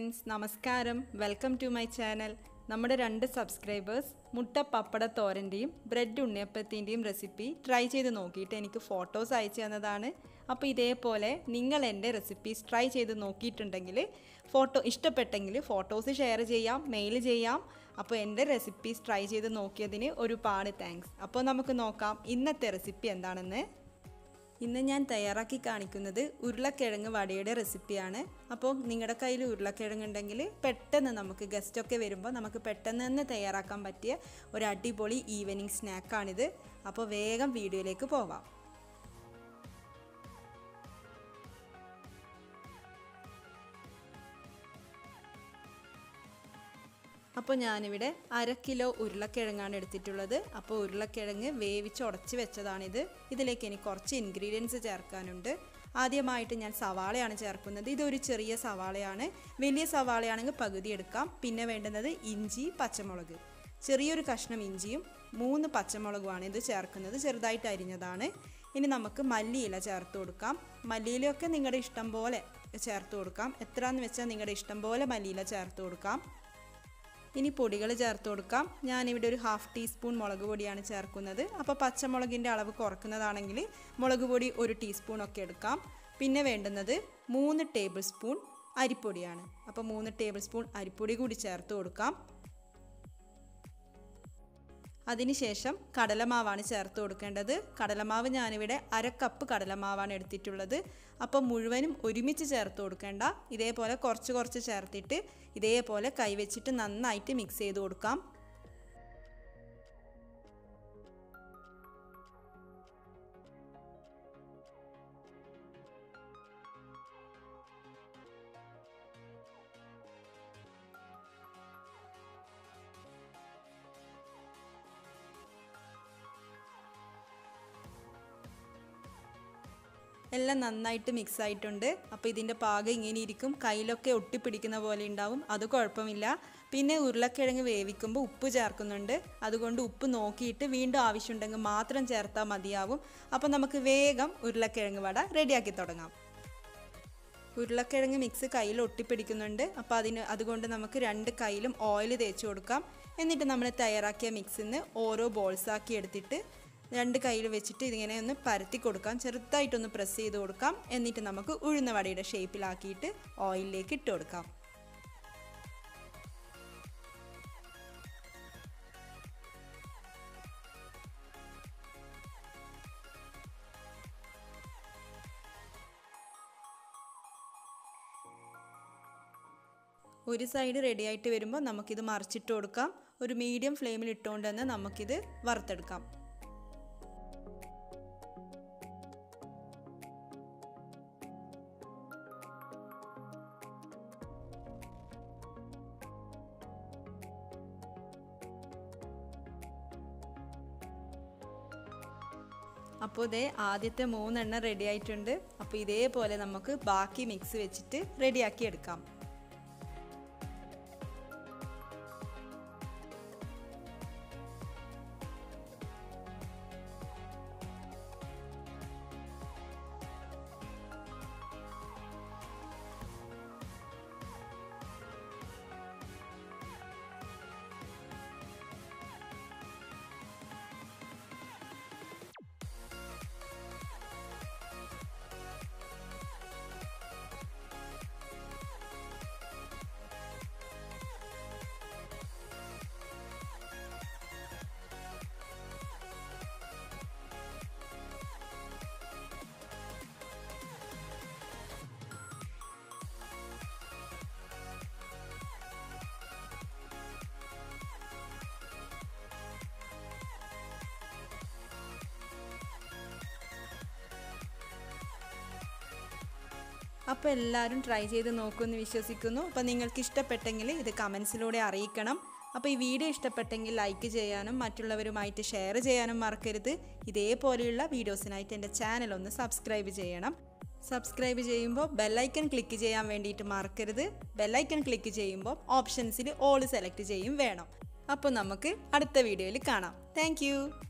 friends നമസ്കാരം welcome to my channel നമ്മുടെ രണ്ട് സബ്സ്ക്രൈബേഴ്സ് മുട്ട പപ്പട തോരൻ്റെയും ബ്രെഡ് ഉണ്ണിയപ്പത്തിൻ്റെയും റെസിപ്പി ട്രൈ ചെയ്ത് നോക്കിയിട്ട് എനിക്ക് ഫോട്ടോസ് അയച്ചു തന്നതാണ് അപ്പോൾ ഇതേപോലെ നിങ്ങൾ എൻ്റെ റെസിപ്പീസ് ട്രൈ ചെയ്ത് നോക്കിയിട്ടുണ്ടെങ്കിൽ ഫോട്ടോ ഇഷ്ടപ്പെട്ടെങ്കിൽ ഫോട്ടോസ് ഷെയർ ചെയ്യാം മെയിൽ ചെയ്യാം അപ്പോൾ എൻ്റെ റെസിപ്പീസ് ട്രൈ ചെയ്ത് നോക്കിയതിന് ഒരുപാട് താങ്ക്സ് അപ്പോൾ നമുക്ക് നോക്കാം ഇന്നത്തെ റെസിപ്പി എന്താണെന്ന് ഇന്ന് ഞാൻ തയ്യാറാക്കി കാണിക്കുന്നത് ഉരുളക്കിഴങ്ങ് വടയുടെ റെസിപ്പിയാണ് അപ്പോൾ നിങ്ങളുടെ കയ്യിൽ ഉരുളക്കിഴങ്ങ് ഉണ്ടെങ്കിൽ പെട്ടെന്ന് നമുക്ക് ഗസ്റ്റൊക്കെ വരുമ്പോൾ നമുക്ക് പെട്ടെന്ന് തന്നെ തയ്യാറാക്കാൻ പറ്റിയ ഒരു അടിപൊളി ഈവനിങ് സ്നാക്കാണിത് അപ്പോൾ വേഗം വീഡിയോയിലേക്ക് പോവാം അപ്പോൾ ഞാനിവിടെ അര കിലോ ഉരുളക്കിഴങ്ങാണ് എടുത്തിട്ടുള്ളത് അപ്പോൾ ഉരുളക്കിഴങ്ങ് വേവിച്ച് ഉടച്ച് വെച്ചതാണിത് ഇതിലേക്ക് എനിക്ക് കുറച്ച് ഇൻഗ്രീഡിയൻസ് ചേർക്കാനുണ്ട് ആദ്യമായിട്ട് ഞാൻ സവാളയാണ് ചേർക്കുന്നത് ഇതൊരു ചെറിയ സവാളയാണ് വലിയ സവാളയാണെങ്കിൽ പകുതി എടുക്കാം പിന്നെ വേണ്ടുന്നത് ഇഞ്ചി പച്ചമുളക് ചെറിയൊരു കഷ്ണം ഇഞ്ചിയും മൂന്ന് പച്ചമുളകുമാണ് ഇത് ചേർക്കുന്നത് ചെറുതായിട്ട് അരിഞ്ഞതാണ് ഇനി നമുക്ക് മല്ലിയില ചേർത്ത് കൊടുക്കാം മല്ലിയിലൊക്കെ നിങ്ങളുടെ ഇഷ്ടം പോലെ ചേർത്ത് കൊടുക്കാം എത്രയെന്ന് വെച്ചാൽ നിങ്ങളുടെ ഇഷ്ടം പോലെ മല്ലിയില ചേർത്ത് കൊടുക്കാം ഇനി പൊടികൾ ചേർത്ത് കൊടുക്കാം ഞാനിവിടെ ഒരു ഹാഫ് ടീസ്പൂൺ മുളക് പൊടിയാണ് ചേർക്കുന്നത് അപ്പോൾ പച്ചമുളകിൻ്റെ അളവ് കുറക്കുന്നതാണെങ്കിൽ മുളക് പൊടി ഒരു ടീസ്പൂൺ ഒക്കെ എടുക്കാം പിന്നെ വേണ്ടുന്നത് മൂന്ന് ടേബിൾ സ്പൂൺ അരിപ്പൊടിയാണ് അപ്പോൾ മൂന്ന് ടേബിൾ സ്പൂൺ അരിപ്പൊടി കൂടി ചേർത്ത് കൊടുക്കാം അതിനുശേഷം കടലമാവാണ് ചേർത്ത് കൊടുക്കേണ്ടത് കടലമാവ് ഞാനിവിടെ അര കപ്പ് കടലമാവാണ് എടുത്തിട്ടുള്ളത് അപ്പോൾ മുഴുവനും ഒരുമിച്ച് ചേർത്ത് കൊടുക്കേണ്ട ഇതേപോലെ കുറച്ച് കുറച്ച് ചേർത്തിട്ട് ഇതേപോലെ കൈവച്ചിട്ട് നന്നായിട്ട് മിക്സ് ചെയ്ത് കൊടുക്കാം എല്ലാം നന്നായിട്ട് മിക്സ് ആയിട്ടുണ്ട് അപ്പോൾ ഇതിൻ്റെ പാകം ഇങ്ങനെ ഇരിക്കും കയ്യിലൊക്കെ ഒട്ടിപ്പിടിക്കുന്ന പോലെ ഉണ്ടാവും അത് കുഴപ്പമില്ല പിന്നെ ഉരുളക്കിഴങ്ങ് വേവിക്കുമ്പോൾ ഉപ്പ് ചേർക്കുന്നുണ്ട് അതുകൊണ്ട് ഉപ്പ് നോക്കിയിട്ട് വീണ്ടും ആവശ്യമുണ്ടെങ്കിൽ മാത്രം ചേർത്താൽ മതിയാവും അപ്പോൾ നമുക്ക് വേഗം ഉരുളക്കിഴങ്ങ് വട റെഡിയാക്കി തുടങ്ങാം ഉരുളക്കിഴങ്ങ് മിക്സ് കയ്യിൽ ഒട്ടിപ്പിടിക്കുന്നുണ്ട് അപ്പോൾ അതിന് അതുകൊണ്ട് നമുക്ക് രണ്ട് കയ്യിലും ഓയിൽ തേച്ച് കൊടുക്കാം എന്നിട്ട് നമ്മൾ തയ്യാറാക്കിയ മിക്സിൽ നിന്ന് ഓരോ ബോൾസാക്കി എടുത്തിട്ട് രണ്ട് കയ്യിൽ വെച്ചിട്ട് ഇതിങ്ങനെ ഒന്ന് പരത്തി കൊടുക്കാം ചെറുതായിട്ടൊന്ന് പ്രസ് ചെയ്ത് കൊടുക്കാം എന്നിട്ട് നമുക്ക് ഉഴുന്ന വടയുടെ ഷേപ്പിലാക്കിയിട്ട് ഓയിലിലേക്ക് ഇട്ട് കൊടുക്കാം ഒരു സൈഡ് റെഡി ആയിട്ട് വരുമ്പോൾ നമുക്കിത് മറിച്ചിട്ട് കൊടുക്കാം ഒരു മീഡിയം ഫ്ലെയിമിൽ ഇട്ടുകൊണ്ട് തന്നെ നമുക്കിത് വറുത്തെടുക്കാം അപ്പോൾ ഇതേ ആദ്യത്തെ മൂന്നെണ്ണം റെഡി ആയിട്ടുണ്ട് അപ്പോൾ ഇതേപോലെ നമുക്ക് ബാക്കി മിക്സ് വെച്ചിട്ട് റെഡിയാക്കി എടുക്കാം അപ്പോൾ എല്ലാവരും ട്രൈ ചെയ്ത് നോക്കുമെന്ന് വിശ്വസിക്കുന്നു അപ്പോൾ നിങ്ങൾക്ക് ഇഷ്ടപ്പെട്ടെങ്കിൽ ഇത് കമൻസിലൂടെ അറിയിക്കണം അപ്പോൾ ഈ വീഡിയോ ഇഷ്ടപ്പെട്ടെങ്കിൽ ലൈക്ക് ചെയ്യാനും മറ്റുള്ളവരുമായിട്ട് ഷെയർ ചെയ്യാനും മറക്കരുത് ഇതേപോലെയുള്ള വീഡിയോസിനായിട്ട് എൻ്റെ ചാനൽ ഒന്ന് സബ്സ്ക്രൈബ് ചെയ്യണം സബ്സ്ക്രൈബ് ചെയ്യുമ്പോൾ ബെല്ലൈക്കൺ ക്ലിക്ക് ചെയ്യാൻ വേണ്ടിയിട്ട് മറക്കരുത് ബെല്ലൈക്കൺ ക്ലിക്ക് ചെയ്യുമ്പോൾ ഓപ്ഷൻസിൽ ഓൾ സെലക്ട് ചെയ്യും വേണം അപ്പോൾ നമുക്ക് അടുത്ത വീഡിയോയിൽ കാണാം താങ്ക്